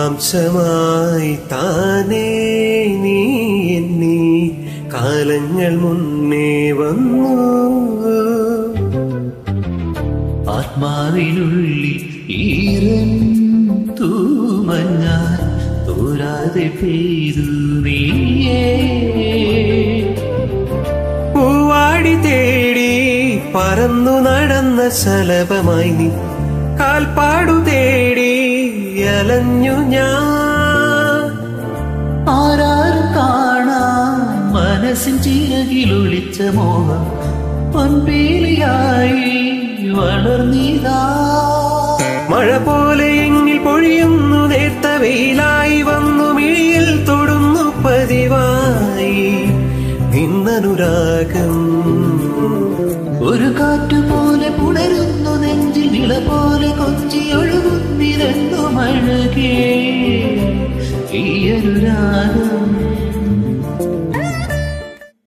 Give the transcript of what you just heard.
മാംസമായി താനേ നീ എന്നീ കാലങ്ങൾ മുന്നേ വന്നു ആത്മാവിനുള്ളിൽ ഈരൻ തൂമഞ്ഞാൻ തോരാതെ പെയ്തു നീയേ പൂവാടി തേടി പറന്നു നടന്ന ശലഭമായി നീ കാൽപ്പാടു തേടി അലഞ്ഞു ഞാൻ ആരാരും കാണാൻ മനസ്സിൻ ചിറകിലൊളിച്ച മോഹം പൊൻപേലിയായി വളർന്നീതാ മഴ പോലെ എങ്ങിൽ പൊഴിയുന്നു നേർത്ത വെയിലായി വന്നു മിഴിയിൽ തൊടുന്നു പതിവായി നിന്നനുരാഗം ഒരു കാറ്റു പോലെ പുണരുന്നു നെഞ്ചിൽ നിള പോലെ കൊഞ്ചി ഒഴുകുന്നിരന്നു മഴകേ ഈ അനുരാഗം